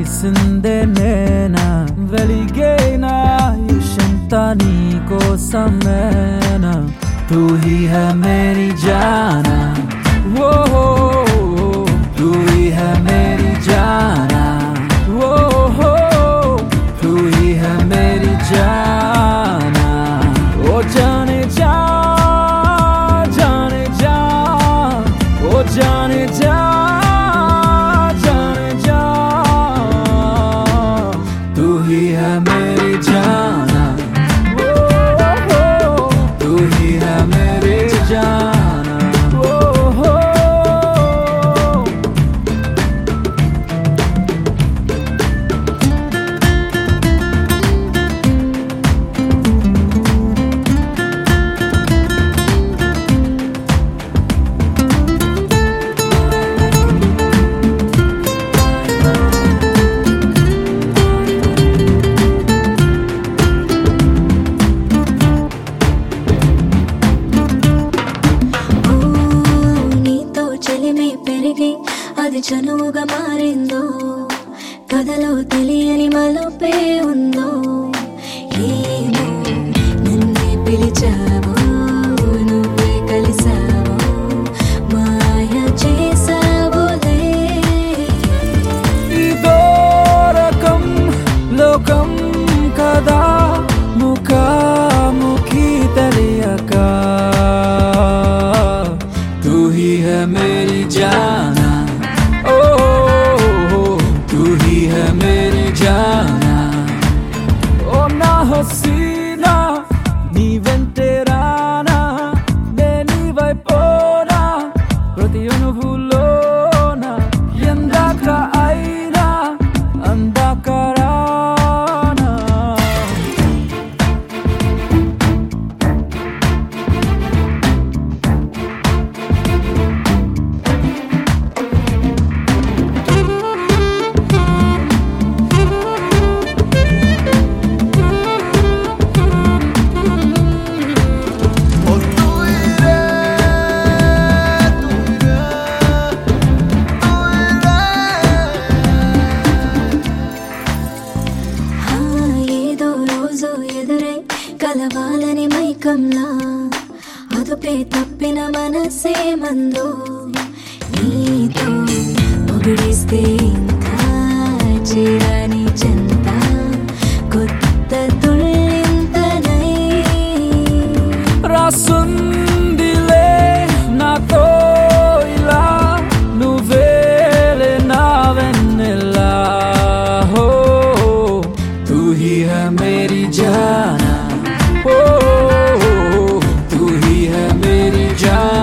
తెలిసిందే నేనా వెలిగేనా యశంతా నీ కోసమేనా తూ హీ హై మేరీ జానా ఓ తూ హీ హై మేరీ జానా ఓ तू ही है मेरी जाना ओ जाने जा जाने जा ओ जाने जा जाने जा तू ही है मेरी जाना ओ, ओ, तू ही है मेरी जाना ओ, ओ, ఓ, నీతో చెలిమి పెరిగి అది చనువుగా మారిందో కథలో తెలియని మలుపే ఉందో ఏమో నన్నే పిలిచావో నువ్వే కలిసావో మాయ చేసావులే ఇదో రకం లోకం కదా ముఖాముఖి తెలియక तू ही है मेरी जाना ओ तू ही है मेरी जाना ఓ నా హసీనా నీ వెంటే రానా నే నీ వైపోనా ప్రతి అనుభూలోన ఎందాక అయినా అందాక రానా Oh, tú iré, tú iré, tú ఆ, ఏదో రోజు ఎదురై కలవాలని మైకంలా అదుపే తప్పిన మనసే మందు నీతో పొగిడిస్తే ఇంకా చేరని చెంత కొత్త తుళ్ళింతనై రాసుందిలే నాతో ఇలా నువ్వేలే నా వెన్నెలా హో తూ హీ है मेरी जाना ओ तू ही है मेरी जाना